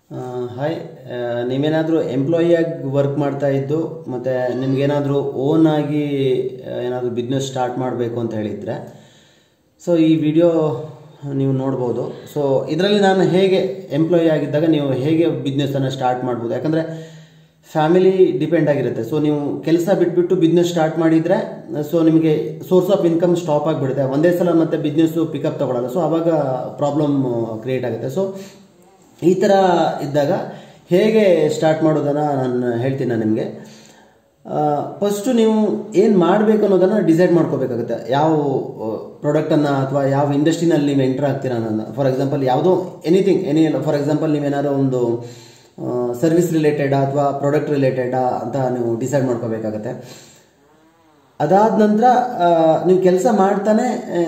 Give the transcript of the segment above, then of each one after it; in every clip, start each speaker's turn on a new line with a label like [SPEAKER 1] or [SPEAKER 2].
[SPEAKER 1] hi ನೀವೇನಾದರೂ ಎಂಪ್ಲಾಯಿಯಾಗಿ work ಮಾಡ್ತಾ ಇದ್ದು ಮತ್ತು ನಿಮ್ಗೇನಾದರೂ ಓನ್ ಆಗಿ ಏನಾದರೂ ಬಿಸ್ನೆಸ್ ಸ್ಟಾರ್ಟ್ ಮಾಡಬೇಕು ಅಂತ ಹೇಳಿದರೆ ಸೊ ಈ ವಿಡಿಯೋ ನೀವು ನೋಡ್ಬೋದು ಸೊ ಇದರಲ್ಲಿ ನಾನು ಹೇಗೆ ಎಂಪ್ಲಾಯಿ ಆಗಿದ್ದಾಗ ನೀವು ಹೇಗೆ ಬಿಸ್ನೆಸ್ಸನ್ನು ಸ್ಟಾರ್ಟ್ ಮಾಡ್ಬೋದು ಯಾಕಂದರೆ ಫ್ಯಾಮಿಲಿ ಡಿಪೆಂಡ್ ಆಗಿರುತ್ತೆ ಸೊ ನೀವು ಕೆಲಸ ಬಿಟ್ಬಿಟ್ಟು ಬಿಸ್ನೆಸ್ ಸ್ಟಾರ್ಟ್ ಮಾಡಿದರೆ ಸೊ ನಿಮಗೆ ಸೋರ್ಸ್ ಆಫ್ ಇನ್ಕಮ್ ಸ್ಟಾಪ್ ಆಗಿಬಿಡುತ್ತೆ ಒಂದೇ ಸಲ ಮತ್ತೆ ಬಿಸ್ನೆಸ್ಸು ಪಿಕಪ್ ತಗೊಳ್ಳಲ್ಲ ಸೊ ಆವಾಗ ಪ್ರಾಬ್ಲಮ್ ಕ್ರಿಯೇಟ್ ಆಗುತ್ತೆ ಸೊ ಈ ಥರ ಇದ್ದಾಗ ಹೇಗೆ ಸ್ಟಾರ್ಟ್ ಮಾಡೋದನ್ನು ನಾನು ಹೇಳ್ತೀನಿ ನಾನು ನಿಮಗೆ ಫಸ್ಟು ನೀವು ಏನು ಮಾಡಬೇಕು ಅನ್ನೋದನ್ನು ಡಿಸೈಡ್ ಮಾಡ್ಕೋಬೇಕಾಗುತ್ತೆ ಯಾವ ಪ್ರಾಡಕ್ಟನ್ನು ಅಥವಾ ಯಾವ ಇಂಡಸ್ಟ್ರಿನಲ್ಲಿ ನೀವು ಎಂಟರ್ ಆಗ್ತೀರಾ ಅನ್ನೋದನ್ನ ಫಾರ್ ಎಕ್ಸಾಂಪಲ್ ಯಾವುದೋ ಎನಿಥಿಂಗ್ ಎನಿ ಫಾರ್ ಎಕ್ಸಾಂಪಲ್ ನೀವೇನಾದ್ರು ಒಂದು ಸರ್ವಿಸ್ ರಿಲೇಟೆಡಾ ಅಥವಾ ಪ್ರಾಡಕ್ಟ್ ರಿಲೇಟೆಡಾ ಅಂತ ನೀವು ಡಿಸೈಡ್ ಮಾಡ್ಕೋಬೇಕಾಗತ್ತೆ ಅದಾದ ನಂತರ ನೀವು ಕೆಲಸ ಮಾಡ್ತಾನೆ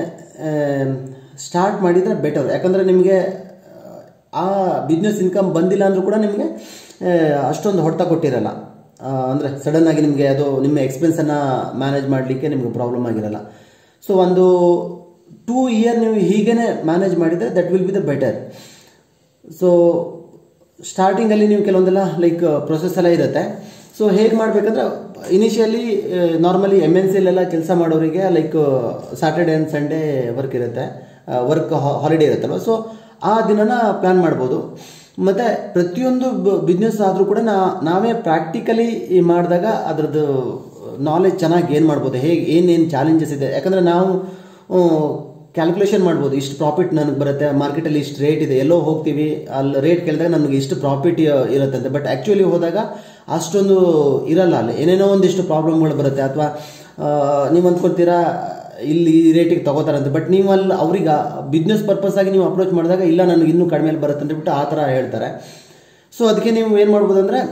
[SPEAKER 1] ಸ್ಟಾರ್ಟ್ ಮಾಡಿದರೆ ಬೆಟರ್ ಯಾಕಂದರೆ ನಿಮಗೆ ಆ ಬಿಸ್ನೆಸ್ ಇನ್ಕಮ್ ಬಂದಿಲ್ಲ ಅಂದರೂ ಕೂಡ ನಿಮಗೆ ಅಷ್ಟೊಂದು ಹೊಡೆತ ಕೊಟ್ಟಿರಲ್ಲ ಅಂದರೆ ಸಡನ್ನಾಗಿ ನಿಮಗೆ ಅದು ನಿಮ್ಮ ಎಕ್ಸ್ಪೆನ್ಸನ್ನು ಮ್ಯಾನೇಜ್ ಮಾಡಲಿಕ್ಕೆ ನಿಮಗೆ ಪ್ರಾಬ್ಲಮ್ ಆಗಿರಲ್ಲ ಸೊ ಒಂದು ಟೂ ಇಯರ್ ನೀವು ಹೀಗೇ ಮ್ಯಾನೇಜ್ ಮಾಡಿದರೆ that will be the better so ಸ್ಟಾರ್ಟಿಂಗಲ್ಲಿ ನೀವು ಕೆಲವೊಂದೆಲ್ಲ ಲೈಕ್ ಪ್ರೊಸೆಸ್ ಎಲ್ಲ ಇರುತ್ತೆ ಸೊ ಹೇಗೆ ಮಾಡಬೇಕಂದ್ರೆ ಇನಿಷಿಯಲಿ ನಾರ್ಮಲಿ ಎಮ್ ಎನ್ ಸಿಲೆಲ್ಲ ಕೆಲಸ ಮಾಡೋರಿಗೆ like Saturday and Sunday work ಇರುತ್ತೆ ವರ್ಕ್ ಹಾಲಿಡೇ ಇರುತ್ತಲ್ವ ಸೊ ಆ ದಿನನ ಪ್ಲ್ಯಾನ್ ಮಾಡ್ಬೋದು ಮತ್ತು ಪ್ರತಿಯೊಂದು ಬಿಸ್ನೆಸ್ ಆದರೂ ಕೂಡ ನಾ ನಾವೇ ಪ್ರಾಕ್ಟಿಕಲಿ ಮಾಡಿದಾಗ ಅದರದ್ದು ನಾಲೆಜ್ ಚೆನ್ನಾಗಿ ಗೇನ್ ಮಾಡ್ಬೋದು ಹೇಗೆ ಏನೇನು ಚಾಲೆಂಜಸ್ ಇದೆ ಯಾಕಂದರೆ ನಾವು ಕ್ಯಾಲ್ಕುಲೇಷನ್ ಮಾಡ್ಬೋದು ಇಷ್ಟು ಪ್ರಾಫಿಟ್ ನನಗೆ ಬರುತ್ತೆ ಮಾರ್ಕೆಟಲ್ಲಿ ಇಷ್ಟು ರೇಟ್ ಇದೆ ಎಲ್ಲೋ ಹೋಗ್ತೀವಿ ಅಲ್ಲಿ ರೇಟ್ ಕೇಳಿದಾಗ ನಮಗೆ ಇಷ್ಟು ಪ್ರಾಫಿಟ್ ಇರುತ್ತಂತೆ ಬಟ್ ಆ್ಯಕ್ಚುಲಿ ಹೋದಾಗ ಅಷ್ಟೊಂದು ಇರಲ್ಲ ಅಲ್ಲಿ ಏನೇನೋ ಒಂದಿಷ್ಟು ಪ್ರಾಬ್ಲಮ್ಗಳು ಬರುತ್ತೆ ಅಥವಾ ನೀವು ಅಂದ್ಕೊಳ್ತೀರಾ ಇಲ್ಲಿ ಈ ರೇಟಿಗೆ ತಗೋತಾರಂತೆ ಬಟ್ ನೀವು ಅಲ್ಲಿ ಅವ್ರಿಗೆ ಬಿಸ್ನೆಸ್ ಪರ್ಪಸ್ ಆಗಿ ನೀವು ಅಪ್ರೋಚ್ ಮಾಡಿದಾಗ ಇಲ್ಲ ನನಗೆ ಇನ್ನೂ ಕಡಿಮೆ ಬರುತ್ತೆ ಅಂತ ಬಿಟ್ಟು ಆ ಥರ ಹೇಳ್ತಾರೆ ಸೊ ಅದಕ್ಕೆ ನೀವು ಏನು ಮಾಡ್ಬೋದು ಅಂದರೆ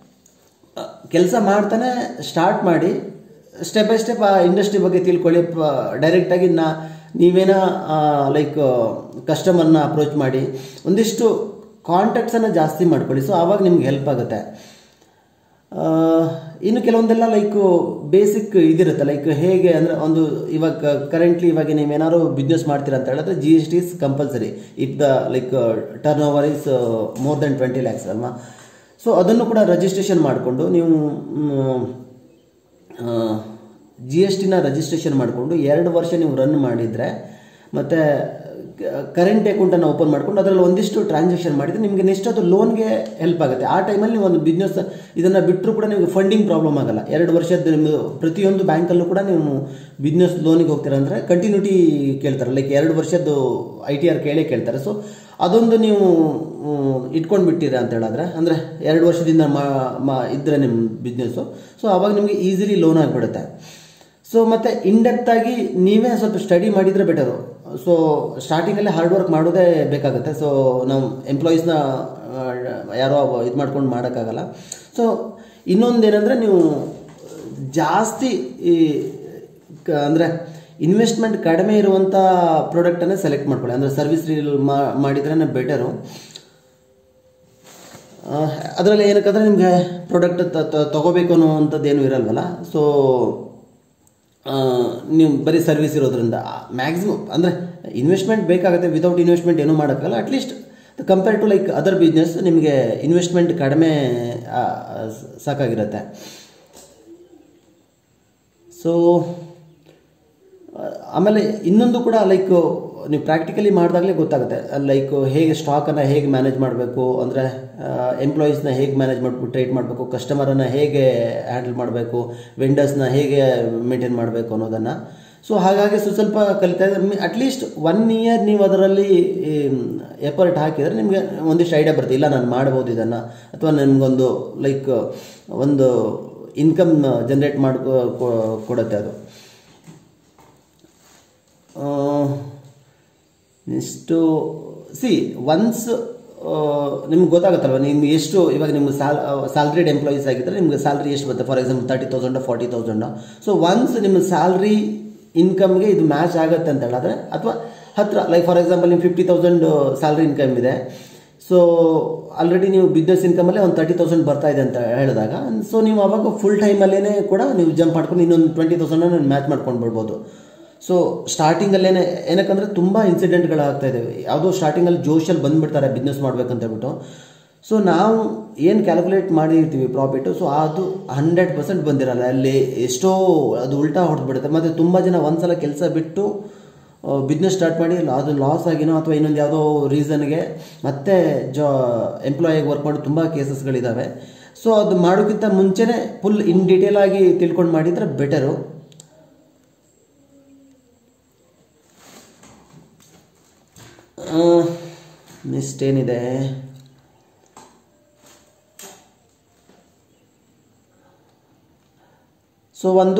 [SPEAKER 1] ಕೆಲಸ ಮಾಡ್ತಾನೆ ಸ್ಟಾರ್ಟ್ ಮಾಡಿ ಸ್ಟೆಪ್ ಬೈ ಸ್ಟೆಪ್ ಆ ಇಂಡಸ್ಟ್ರಿ ಬಗ್ಗೆ ತಿಳ್ಕೊಳ್ಳಿ ಡೈರೆಕ್ಟಾಗಿ ನಾ ನೀವೇನ ಲೈಕ್ ಕಸ್ಟಮರ್ನ ಅಪ್ರೋಚ್ ಮಾಡಿ ಒಂದಿಷ್ಟು ಕಾಂಟ್ಯಾಕ್ಟ್ಸನ್ನು ಜಾಸ್ತಿ ಮಾಡ್ಕೊಳ್ಳಿ ಸೊ ಆವಾಗ ನಿಮ್ಗೆ ಹೆಲ್ಪ್ ಆಗುತ್ತೆ ಇನ್ನು ಕೆಲವೊಂದೆಲ್ಲ ಲೈಕ್ ಬೇಸಿಕ್ ಇದಿರುತ್ತೆ ಲೈಕ್ ಹೇಗೆ ಅಂದರೆ ಒಂದು ಇವಾಗ ಕರೆಂಟ್ಲಿ ಇವಾಗ ನೀವೇನಾದ್ರು ಬಿಸ್ನೆಸ್ ಮಾಡ್ತೀರಾ ಅಂತ ಹೇಳಿದ್ರೆ G S T is compulsory if the like turnover is more than twenty lakhs ಅಲ್ವಾ ಸೊ ಅದನ್ನು ಕೂಡ ರಿಜಿಸ್ಟ್ರೇಷನ್ ಮಾಡಿಕೊಂಡು ನೀವು ಜಿ ಎಸ್ ಟಿನ ರಿಜಿಸ್ಟ್ರೇಷನ್ ಮಾಡಿಕೊಂಡು ಎರಡು ವರ್ಷ ನೀವು ರನ್ ಮಾಡಿದರೆ ಮತ್ತು ಕರೆಂಟ್ ಅಕೌಂಟನ್ನು ಓಪನ್ ಮಾಡ್ಕೊಂಡು ಅದರಲ್ಲಿ ಒಂದಿಷ್ಟು ಟ್ರಾನ್ಸಾಕ್ಷನ್ ಮಾಡಿದರೆ ನಿಮಗೆ ನೆಕ್ಸ್ಟ್ ಅದು ಲೋನ್ಗೆ ಹೆಲ್ಪ್ ಆಗುತ್ತೆ ಆ ಟೈಮಲ್ಲಿ ನೀವು ಒಂದು ಬಿಸ್ನೆಸ್ ಇದನ್ನು ಬಿಟ್ಟರು ಕೂಡ ನಿಮಗೆ ಫಂಡಿಂಗ್ ಪ್ರಾಬ್ಲಮ್ ಆಗಲ್ಲ ಎರಡು ವರ್ಷದ ನಿಮ್ಮದು ಪ್ರತಿಯೊಂದು ಬ್ಯಾಂಕಲ್ಲೂ ಕೂಡ ನೀವು ಬಿಸ್ನೆಸ್ ಲೋನಿಗೆ ಹೋಗ್ತೀರಾ ಅಂದರೆ ಕಂಟಿನ್ಯೂಟಿ ಕೇಳ್ತಾರೆ ಲೈಕ್ ಎರಡು ವರ್ಷದ್ದು ಐ ಟಿ ಆರ್ ಕೇಳೇ ಕೇಳ್ತಾರೆ ಸೊ ಅದೊಂದು ನೀವು ಇಟ್ಕೊಂಡು ಬಿಟ್ಟಿರ ಅಂತ ಹೇಳಿದ್ರೆ ಅಂದರೆ ಎರಡು ವರ್ಷದಿಂದ ಮಾ ಇದ್ದರೆ ನಿಮ್ಮ ಬಿಸ್ನೆಸ್ಸು ಸೊ ಅವಾಗ ನಿಮಗೆ ಈಸಿಲಿ ಲೋನ್ ಆಗಿಬಿಡುತ್ತೆ ಸೊ ಮತ್ತು ಇಂಡೆಪ್ತ್ ಆಗಿ ನೀವೇ ಸ್ವಲ್ಪ ಸ್ಟಡಿ ಮಾಡಿದರೆ ಬೆಟರು ಸೊ ಸ್ಟಾರ್ಟಿಂಗಲ್ಲೇ ಹಾರ್ಡ್ ವರ್ಕ್ ಮಾಡೋದೇ ಬೇಕಾಗುತ್ತೆ ಸೊ ನಾವು ಎಂಪ್ಲಾಯೀಸ್ನ ಯಾರೋ ಇದು ಮಾಡ್ಕೊಂಡು ಮಾಡೋಕ್ಕಾಗಲ್ಲ ಸೊ ಇನ್ನೊಂದು ಏನಂದರೆ ನೀವು ಜಾಸ್ತಿ ಈ ಅಂದರೆ ಇನ್ವೆಸ್ಟ್ಮೆಂಟ್ ಕಡಿಮೆ ಇರುವಂಥ ಪ್ರಾಡಕ್ಟನ್ನೇ ಸೆಲೆಕ್ಟ್ ಮಾಡ್ಕೊಳ್ಳಿ ಅಂದರೆ ಸರ್ವಿಸ್ ರೀಲ್ ಮಾಡಿದ್ರೇ ಬೆಟರು ಅದರಲ್ಲಿ ಏನಕ್ಕಂದರೆ ನಿಮಗೆ ಪ್ರಾಡಕ್ಟ್ ತಗೋಬೇಕು ಅನ್ನೋವಂಥದ್ದು ಏನೂ ಇರಲ್ವಲ್ಲ ಸೊ ನೀವು ಬರೀ ಸರ್ವಿಸ್ ಇರೋದ್ರಿಂದ ಮ್ಯಾಕ್ಸಿಮಮ್ ಅಂದರೆ ಇನ್ವೆಸ್ಟ್ಮೆಂಟ್ ಬೇಕಾಗುತ್ತೆ ವಿತೌಟ್ ಇನ್ವೆಸ್ಟ್ಮೆಂಟ್ ಏನೂ ಮಾಡೋಕ್ಕಲ್ಲ at least compare to like other business ನಿಮಗೆ ಇನ್ವೆಸ್ಟ್ಮೆಂಟ್ ಕಡಿಮೆ ಸಾಕಾಗಿರುತ್ತೆ ಸೊ ಆಮೇಲೆ ಇನ್ನೊಂದು ಕೂಡ ಲೈಕ್ ನೀವು ಪ್ರಾಕ್ಟಿಕಲಿ ಮಾಡಿದಾಗಲೇ ಗೊತ್ತಾಗುತ್ತೆ ಲೈಕ್ ಹೇಗೆ ಸ್ಟಾಕನ್ನು ಹೇಗೆ ಮ್ಯಾನೇಜ್ ಮಾಡಬೇಕು ಅಂದರೆ ಎಂಪ್ಲಾಯೀಸ್ನ ಹೇಗೆ ಮ್ಯಾನೇಜ್ ಮಾಡ್ಬಿಟ್ಟು ಟ್ರೇಟ್ ಮಾಡಬೇಕು ಕಸ್ಟಮರನ್ನು ಹೇಗೆ ಹ್ಯಾಂಡಲ್ ಮಾಡಬೇಕು ವೆಂಡರ್ಸ್ನ ಹೇಗೆ ಮೇಂಟೈನ್ ಮಾಡಬೇಕು ಅನ್ನೋದನ್ನು ಸೊ ಹಾಗಾಗಿ ಸ್ವಲ್ಪ ಸ್ವಲ್ಪ ಕಲಿತಾ ಇದ್ದರೆ ಅಟ್ಲೀಸ್ಟ್ ಒನ್ ಇಯರ್ ನೀವು ಅದರಲ್ಲಿ ಎಫರ್ಟ್ ಹಾಕಿದರೆ ನಿಮಗೆ ಒಂದಿಷ್ಟು ಐಡಿಯಾ ಬರುತ್ತೆ ಇಲ್ಲ ನಾನು ಮಾಡ್ಬೋದು ಇದನ್ನು ಅಥವಾ ನನಗೊಂದು ಲೈಕ್ ಒಂದು ಇನ್ಕಮ್ ಜನ್ರೇಟ್ ಮಾಡಿ ಕೊಡುತ್ತೆ ಅದು ನೆಕ್ಸ್ಟು ಸಿ ಒನ್ಸ್ ನಿಮ್ಗೆ ಗೊತ್ತಾಗುತ್ತಲ್ವ ನಿಮ್ಗೆ ಎಷ್ಟು ಇವಾಗ ನಿಮ್ಗೆ ಸ್ಯಾಲ್ ಸ್ಯಾಲ್ರಿಡ್ ಎಂಪ್ಲಾಯೀಸ್ ಆಗಿದ್ದರೆ ನಿಮ್ಗೆ ಸ್ಯಾಲ್ರಿ ಎಷ್ಟು ಬರುತ್ತೆ for example thirty thousand forty thousand so once ನಿಮ್ಮ ಸ್ಯಾಲ್ರಿ ಇನ್ಕಮ್ಗೆ ಇದು ಮ್ಯಾಚ್ ಆಗುತ್ತೆ ಅಂತ ಹೇಳಿದ್ರೆ ಅಥವಾ ಹತ್ತಿರ ಲೈಕ್ ಫಾರ್ ಎಕ್ಸಾಂಪಲ್ ನಿಮ್ಗೆ ಫಿಫ್ಟಿ ತೌಸಂಡ್ ಸ್ಯಾಲ್ರಿ ಇನ್ಕಮ್ ಇದೆ ಸೊ ಆಲ್ರೆಡಿ ನೀವು ಬಿಸ್ನೆಸ್ ಇನ್ಕಮಲ್ಲೇ ಒಂದು ತರ್ಟಿ ತೌಸಂಡ್ ಬರ್ತಾ ಇದೆ ಅಂತ ಹೇಳಿದಾಗ ಸೊ ನೀವು ಅವಾಗ ಫುಲ್ ಟೈಮಲ್ಲೇ ಕೂಡ ನೀವು ಜಂಪ್ ಮಾಡ್ಕೊಂಡು ಇನ್ನೊಂದು ಟ್ವೆಂಟಿ ತೌಸಂಡನ್ನು ಮ್ಯಾಚ್ ಮಾಡ್ಕೊಂಡು ಬಿಡ್ಬೋದು ಸೊ ಸ್ಟಾರ್ಟಿಂಗಲ್ಲೇ ಏನಕ್ಕಂದ್ರೆ ತುಂಬ ಇನ್ಸಿಡೆಂಟ್ಗಳಾಗ್ತಾ ಇದ್ದಾವೆ ಯಾವುದೋ ಸ್ಟಾರ್ಟಿಂಗಲ್ಲಿ ಜೋಶಲ್ಲಿ ಬಂದುಬಿಡ್ತಾರೆ ಬಿಸ್ನೆಸ್ ಮಾಡ್ಬೇಕಂತ ಹೇಳ್ಬಿಟ್ಟು ಸೊ ನಾವು ಏನು ಕ್ಯಾಲ್ಕುಲೇಟ್ ಮಾಡಿರ್ತೀವಿ ಪ್ರಾಫಿಟ್ಟು ಸೊ ಅದು ಹಂಡ್ರೆಡ್ ಪರ್ಸೆಂಟ್ ಬಂದಿರಲ್ಲ ಅಲ್ಲಿ ಎಷ್ಟೋ ಅದು ಉಲ್ಟಾ ಹೊಡೆದು ಬಿಡುತ್ತೆ ಮತ್ತು ತುಂಬ ಜನ ಒಂದ್ಸಲ ಕೆಲಸ ಬಿಟ್ಟು ಬಿಸ್ನೆಸ್ ಸ್ಟಾರ್ಟ್ ಮಾಡಿ ಅದು ಲಾಸ್ ಆಗಿನೋ ಅಥವಾ ಇನ್ನೊಂದು ಯಾವುದೋ ರೀಸನ್ಗೆ ಮತ್ತೆ ಜಾ ಎಂಪ್ಲಾಯಿಗೆ ವರ್ಕ್ ಮಾಡಿ ತುಂಬ ಕೇಸಸ್ಗಳಿದ್ದಾವೆ ಸೊ ಅದು ಮಾಡೋಕ್ಕಿಂತ ಮುಂಚೆನೇ ಫುಲ್ ಇನ್ ಡೀಟೇಲ್ ಆಗಿ ತಿಳ್ಕೊಂಡು ಮಾಡಿದರೆ ಬೆಟರು ನೆಕ್ಸ್ಟ್ ಏನಿದೆ ಸೊ ಒಂದು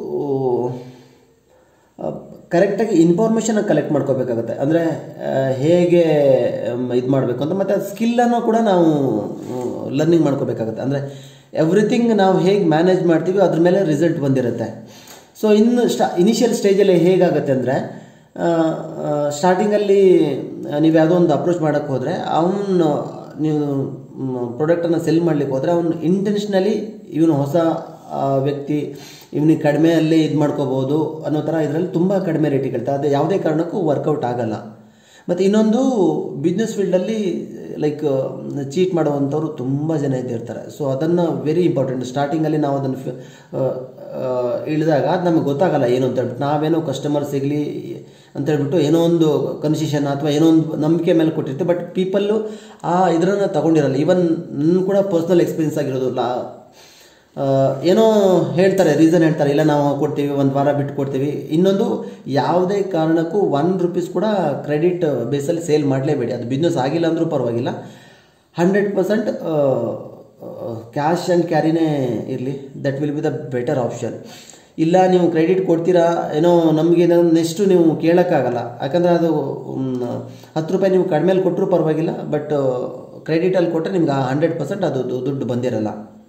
[SPEAKER 1] ಕರೆಕ್ಟಾಗಿ ಇನ್ಫಾರ್ಮೇಷನ್ ಕಲೆಕ್ಟ್ ಮಾಡ್ಕೋಬೇಕಾಗತ್ತೆ ಅಂದರೆ ಹೇಗೆ ಇದು ಮಾಡಬೇಕು ಅಂತ ಮತ್ತು ಸ್ಕಿಲ್ಲನ್ನು ಕೂಡ ನಾವು ಲರ್ನಿಂಗ್ ಮಾಡ್ಕೋಬೇಕಾಗತ್ತೆ ಅಂದರೆ ಎವ್ರಿಥಿಂಗ್ ನಾವು ಹೇಗೆ ಮ್ಯಾನೇಜ್ ಮಾಡ್ತೀವಿ ಅದ್ರ ಮೇಲೆ ರಿಸಲ್ಟ್ ಬಂದಿರುತ್ತೆ ಸೊ ಇನ್ನು ಸ್ಟಾ ಇನಿಷಿಯಲ್ ಸ್ಟೇಜಲ್ಲಿ ಹೇಗಾಗುತ್ತೆ ಅಂದರೆ ಸ್ಟಾರ್ಟಿಂಗಲ್ಲಿ ನೀವು ಯಾವುದೋ ಒಂದು ಅಪ್ರೋಚ್ ಮಾಡೋಕ್ಕೆ ಹೋದರೆ ಅವನು ನೀವು ಪ್ರಾಡಕ್ಟನ್ನು ಸೆಲ್ ಮಾಡ್ಲಿಕ್ಕೆ ಹೋದರೆ ಅವನು ಇಂಟೆನ್ಷನಲಿ ಇವನು ಹೊಸ ಆ, ವ್ಯಕ್ತಿ ಇವನಿಗೆ ಕಡಿಮೆಯಲ್ಲಿ ಇದು ಮಾಡ್ಕೋಬೋದು ಅನ್ನೋ ಥರ ಇದರಲ್ಲಿ ತುಂಬ ಕಡಿಮೆ ರೇಟಿಗೆ ಹೇಳ್ತಾರೆ ಅದು ಯಾವುದೇ ಕಾರಣಕ್ಕೂ ವರ್ಕೌಟ್ ಆಗಲ್ಲ ಮತ್ತು ಇನ್ನೊಂದು ಬಿಸ್ನೆಸ್ ಫೀಲ್ಡಲ್ಲಿ ಲೈಕ್ ಚೀಟ್ ಮಾಡುವಂಥವ್ರು ತುಂಬ ಜನ ಇದ್ದಿರ್ತಾರೆ ಸೊ ಅದನ್ನು ವೆರಿ ಇಂಪಾರ್ಟೆಂಟ್ ಸ್ಟಾರ್ಟಿಂಗಲ್ಲಿ ನಾವು ಅದನ್ನು ಫಿ- ಆ, ಆ, ಇಳಿದಾಗ ಅದು ನಮಗೆ ಗೊತ್ತಾಗಲ್ಲ ಏನು ಅಂತ ಹೇಳ್ಬಿಟ್ಟು ನಾವೇನೋ ಕಸ್ಟಮರ್ ಸಿಗಲಿ ಅಂತ ಹೇಳ್ಬಿಟ್ಟು ಏನೋ ಒಂದು ಕನ್ಸಿಷನ್ ಅಥವಾ ಏನೋ ಒಂದು ನಂಬಿಕೆ ಮೇಲೆ ಕೊಟ್ಟಿರ್ತೀವಿ ಬಟ್ ಪೀಪಲ್ಲು ಆ ಇದರನ್ನು ತಗೊಂಡಿರಲ್ಲ ಈವನ್ ನನ್ನ ಕೂಡ ಪರ್ಸ್ನಲ್ ಎಕ್ಸ್ಪೀರಿಯನ್ಸ್ ಆಗಿರೋದು ಲಾ ಆ, ಏನೋ ಹೇಳ್ತಾರೆ ರೀಸನ್ ಹೇಳ್ತಾರೆ ಇಲ್ಲ ನಾವು ಕೊಡ್ತೀವಿ ಒಂದು ವಾರ ಬಿಟ್ಟು ಕೊಡ್ತೀವಿ ಇನ್ನೊಂದು ಯಾವುದೇ ಕಾರಣಕ್ಕೂ ಒನ್ ರುಪೀಸ್ ಕೂಡ ಕ್ರೆಡಿಟ್ ಬೇಸಲ್ಲಿ ಸೇಲ್ ಮಾಡಲೇಬೇಡಿ ಅದು ಬಿಸ್ನೆಸ್ ಆಗಿಲ್ಲ ಅಂದರೂ ಪರವಾಗಿಲ್ಲ ಹಂಡ್ರೆಡ್ ಪರ್ಸೆಂಟ್ ಕ್ಯಾಶ್ ಆ್ಯಂಡ್ ಕ್ಯಾರಿನೇ ಇರಲಿ that will be the better option ಇಲ್ಲ ನೀವು ಕ್ರೆಡಿಟ್ ಕೊಡ್ತೀರಾ ಏನೋ ನಮಗೆ ನೆಕ್ಸ್ಟು ನೀವು ಕೇಳೋಕ್ಕಾಗಲ್ಲ ಯಾಕಂದರೆ ಅದು ಮ್, ಹತ್ತು ರೂಪಾಯಿ ನೀವು ಕಡಿಮೆಲಿ ಕೊಟ್ಟರು ಪರವಾಗಿಲ್ಲ ಬಟ್ ಕ್ರೆಡಿಟಲ್ಲಿ ಕೊಟ್ಟರೆ ನಿಮ್ಗೆ ಹಂಡ್ರೆಡ್ ಪರ್ಸೆಂಟ್ ಅದು ದು- ದುಡ್ಡು ಬಂದಿರಲ್ಲ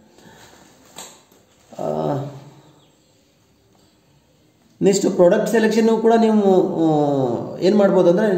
[SPEAKER 1] ನೆಕ್ಸ್ಟ್ ಪ್ರಾಡಕ್ಟ್ ಸೆಲೆಕ್ಷನ್ನು ಕೂಡ ನೀವು ಏನು ಮಾಡ್ಬೋದು ಅಂದರೆ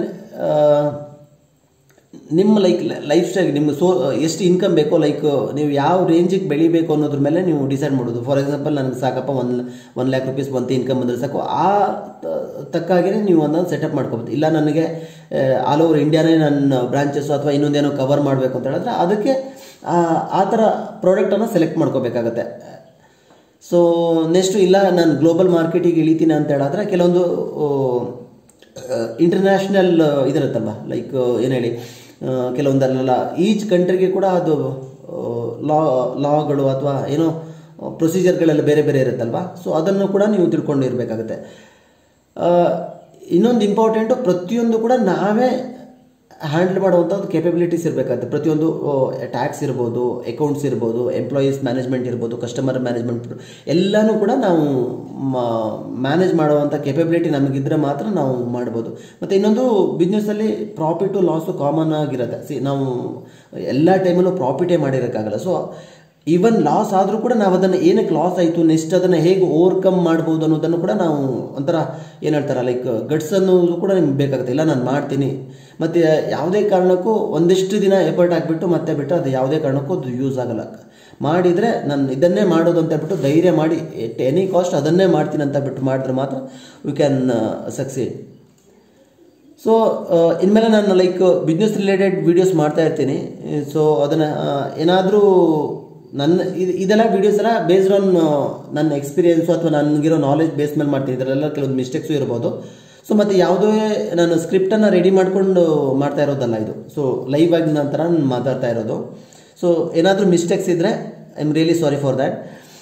[SPEAKER 1] ನಿಮ್ಮ ಲೈಕ್ ಲೈಫ್ ಸ್ಟೈಲ್ ನಿಮ್ಮ ಸೋ ಎಷ್ಟು ಇನ್ಕಮ್ ಬೇಕೋ ಲೈಕ್ ನೀವು ಯಾವ ರೇಂಜಿಗೆ ಬೆಳಿಬೇಕು ಅನ್ನೋದ್ರ ಮೇಲೆ ನೀವು ಡಿಸೈಡ್ ಮಾಡೋದು ಫಾರ್ ಎಕ್ಸಾಂಪಲ್ ನನಗೆ ಸಾಕಪ್ಪ ಒನ್ ಒನ್ ಲ್ಯಾಕ್ ರುಪೀಸ್ ಬಂತು ಇನ್ಕಮ್ ಬಂದರೆ ಸಾಕು ಆ ತ- ತಕ್ಕಾಗೆ ನೀವು ಒಂದೊಂದು ಸೆಟಪ್ ಮಾಡ್ಕೋಬೋದು ಇಲ್ಲ ನನಗೆ ಆಲ್ ಓವರ್ ಇಂಡಿಯಾನೇ ನನ್ನ ಬ್ರಾಂಚಸ್ಸು ಅಥವಾ ಇನ್ನೊಂದೇನೋ ಕವರ್ ಮಾಡಬೇಕು ಅಂತ ಹೇಳಿದ್ರೆ ಅದಕ್ಕೆ ಆ- ಆ ಥರ ಪ್ರಾಡಕ್ಟನ್ನು ಸೆಲೆಕ್ಟ್ ಮಾಡ್ಕೋಬೇಕಾಗತ್ತೆ ಸೊ ನೆಕ್ಸ್ಟು ಇಲ್ಲ ನಾನು ಗ್ಲೋಬಲ್ ಮಾರ್ಕೆಟಿಗೆ ಇಳಿತೀನಿ ಅಂತ ಹೇಳಿದ್ರೆ ಕೆಲವೊಂದು ಇಂಟರ್ನ್ಯಾಷನಲ್ ಇದಿರುತ್ತಲ್ವ ಲೈಕ್ ಏನು ಹೇಳಿ ಆ, ಕೆಲವೊಂದಲ್ಲೆಲ್ಲ ಈಚ್ ಕಂಟ್ರಿಗೆ ಕೂಡ ಅದು ಲಾ ಲಾಗಳು ಅಥವಾ ಏನೋ ಪ್ರೊಸೀಜರ್ಗಳೆಲ್ಲ ಬೇರೆ ಬೇರೆ ಇರುತ್ತಲ್ವ ಸೊ ಅದನ್ನು ಕೂಡ ನೀವು ತಿಳ್ಕೊಂಡಿರ್ಬೇಕಾಗುತ್ತೆ ಆ, ಇನ್ನೊಂದು ಇಂಪಾರ್ಟೆಂಟು ಪ್ರತಿಯೊಂದು ಕೂಡ ನಾವೇ ಹ್ಯಾಂಡಲ್ ಮಾಡುವಂಥದ್ದು ಕೇಪಬಿಲಿಟೀಸ್ ಇರಬೇಕಾಗುತ್ತೆ ಪ್ರತಿಯೊಂದು ಟ್ಯಾಕ್ಸ್ ಇರ್ಬೋದು ಅಕೌಂಟ್ಸ್ ಇರ್ಬೋದು ಎಂಪ್ಲಾಯೀಸ್ ಮ್ಯಾನೇಜ್ಮೆಂಟ್ ಇರ್ಬೋದು ಕಸ್ಟಮರ್ ಮ್ಯಾನೇಜ್ಮೆಂಟ್ ಎಲ್ಲನೂ ಕೂಡ ನಾವು ಮ್ಯಾನೇಜ್ ಮಾಡುವಂಥ ಕೇಪಬಿಲಿಟಿ ನಮಗಿದ್ರೆ ಮಾತ್ರ ನಾವು ಮಾಡ್ಬೋದು ಮತ್ತು ಇನ್ನೊಂದು ಬಿಸ್ನೆಸ್ಸಲ್ಲಿ ಪ್ರಾಫಿಟು ಲಾಸು ಕಾಮನ್ ಆಗಿರುತ್ತೆ ಸಿ ನಾವು ಎಲ್ಲ ಟೈಮಲ್ಲೂ ಪ್ರಾಫಿಟೇ ಮಾಡಿರೋಕ್ಕಾಗಲ್ಲ ಸೊ ಈವನ್ ಲಾಸ್ ಆದರೂ ಕೂಡ ನಾವು ಅದನ್ನು ಏನಕ್ಕೆ ಲಾಸ್ ಆಯಿತು ನೆಕ್ಸ್ಟ್ ಅದನ್ನು ಹೇಗೆ ಓವರ್ಕಮ್ ಮಾಡ್ಬೋದು ಅನ್ನೋದನ್ನು ಕೂಡ ನಾವು ಒಂಥರ ಏನು ಹೇಳ್ತಾರೆ ಲೈಕ್ ಗಟ್ಸ್ ಅನ್ನೋದು ಕೂಡ ನಿಮ್ಗೆ ಬೇಕಾಗುತ್ತೆ ಇಲ್ಲ ನಾನು ಮಾಡ್ತೀನಿ ಮತ್ತು ಯಾವುದೇ ಕಾರಣಕ್ಕೂ ಒಂದಿಷ್ಟು ದಿನ ಎಫರ್ಟ್ ಆಗಿಬಿಟ್ಟು ಮತ್ತೆ ಬಿಟ್ಟು ಅದು ಯಾವುದೇ ಕಾರಣಕ್ಕೂ ಅದು ಯೂಸ್ ಆಗಲ್ಲ ಮಾಡಿದರೆ ನಾನು ಇದನ್ನೇ ಮಾಡೋದು ಅಂತ ಹೇಳ್ಬಿಟ್ಟು ಧೈರ್ಯ ಮಾಡಿ ಎಟ್ ಎನಿ ಕಾಸ್ಟ್ ಅದನ್ನೇ ಮಾಡ್ತೀನಿ ಅಂತ ಬಿಟ್ಟು ಮಾಡಿದ್ರೆ ಮಾತ್ರ ವಿ ಕ್ಯಾನ್ ಸಕ್ಸೀಡ್ ಸೊ ಇನ್ಮೇಲೆ ನಾನು ಲೈಕ್ ಬಿಸ್ನೆಸ್ ರಿಲೇಟೆಡ್ ವೀಡಿಯೋಸ್ ಮಾಡ್ತಾ ಇರ್ತೀನಿ ಸೊ ಅದನ್ನು ಏನಾದರೂ ನನ್ನ ಇದು ಇದೆಲ್ಲ ವೀಡಿಯೋಸ್ ಎಲ್ಲ ಬೇಸ್ಡ್ ಆನ್ ನನ್ನ ಎಕ್ಸ್ಪೀರಿಯನ್ಸು ಅಥವಾ ನನಗಿರೋ ನಾಲೆಜ್ ಬೇಸ್ ಮೇಲೆ ಮಾಡ್ತೀನಿ ಇದರಲ್ಲ ಕೆಲವೊಂದು ಮಿಸ್ಟೇಕ್ಸು ಇರ್ಬೋದು ಸೊ ಮತ್ತು ಯಾವುದೇ ನಾನು ಸ್ಕ್ರಿಪ್ಟನ್ನು ರೆಡಿ ಮಾಡಿಕೊಂಡು ಮಾಡ್ತಾ ಇರೋದಲ್ಲ ಇದು ಸೊ ಲೈವ್ ಆಗಿ ನಂತರ ನಾನು ಮಾತಾಡ್ತಾ ಇರೋದು ಸೊ ಏನಾದರೂ ಮಿಸ್ಟೇಕ್ಸ್ ಇದ್ದರೆ I am really sorry for that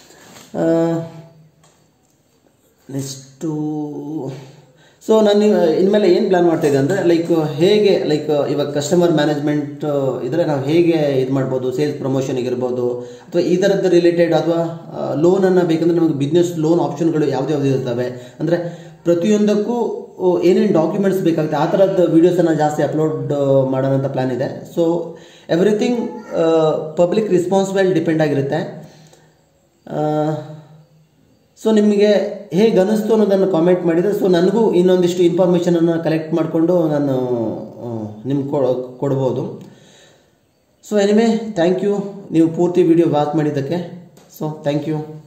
[SPEAKER 1] next so ನಾನು ಇನ್ಮೇಲೆ ಏನು ಪ್ಲ್ಯಾನ್ ಮಾಡ್ತಾ ಇದ್ದೆ ಅಂದರೆ ಲೈಕ್ ಹೇಗೆ ಲೈಕ್ ಇವಾಗ ಕಸ್ಟಮರ್ ಮ್ಯಾನೇಜ್ಮೆಂಟ್ ಇದ್ರೆ ನಾವು ಹೇಗೆ ಇದು ಮಾಡ್ಬೋದು ಸೇಲ್ಸ್ ಪ್ರಮೋಷನ್ಗೆ ಇರ್ಬೋದು ಅಥವಾ ಈ ಥರದ್ದು ರಿಲೇಟೆಡ್ ಅಥವಾ ಲೋನನ್ನು ಬೇಕಂದ್ರೆ ನಮಗೆ ಬಿಸ್ನೆಸ್ ಲೋನ್ ಆಪ್ಷನ್ಗಳು ಯಾವ್ದು ಯಾವ್ದು ಇರ್ತವೆ ಅಂದರೆ ಪ್ರತಿಯೊಂದಕ್ಕೂ ಏನೇನು ಡಾಕ್ಯುಮೆಂಟ್ಸ್ ಬೇಕಾಗುತ್ತೆ ಆ ಥರದ್ದು ವೀಡಿಯೋಸನ್ನು ಜಾಸ್ತಿ ಅಪ್ಲೋಡ್ ಮಾಡೋಣ ಅಂತ ಪ್ಲ್ಯಾನ್ ಇದೆ ಸೊ ಎವ್ರಿಥಿಂಗ್ ಪಬ್ಲಿಕ್ ರೆಸ್ಪಾನ್ಸ್ ಮೇಲೆ ಡಿಪೆಂಡ್ ಆಗಿರುತ್ತೆ ಸೊ ನಿಮಗೆ ಹೇಗೆ ಅನ್ನಿಸ್ತು ಅನ್ನೋದನ್ನು ಕಾಮೆಂಟ್ ಮಾಡಿದರೆ ಸೊ ನನಗೂ ಇನ್ನೊಂದಿಷ್ಟು ಇನ್ಫಾರ್ಮೇಷನನ್ನು ಕಲೆಕ್ಟ್ ಮಾಡಿಕೊಂಡು ನಾನು ನಿಮ್ಗೆ ಕೊಡ್ಬೋದು ಸೊ ಎನಿವೆ ಥ್ಯಾಂಕ್ ಯು ನೀವು ಪೂರ್ತಿ ವಿಡಿಯೋ ವಾಚ್ ಮಾಡಿದ್ದಕ್ಕೆ ಸೊ ಥ್ಯಾಂಕ್ ಯು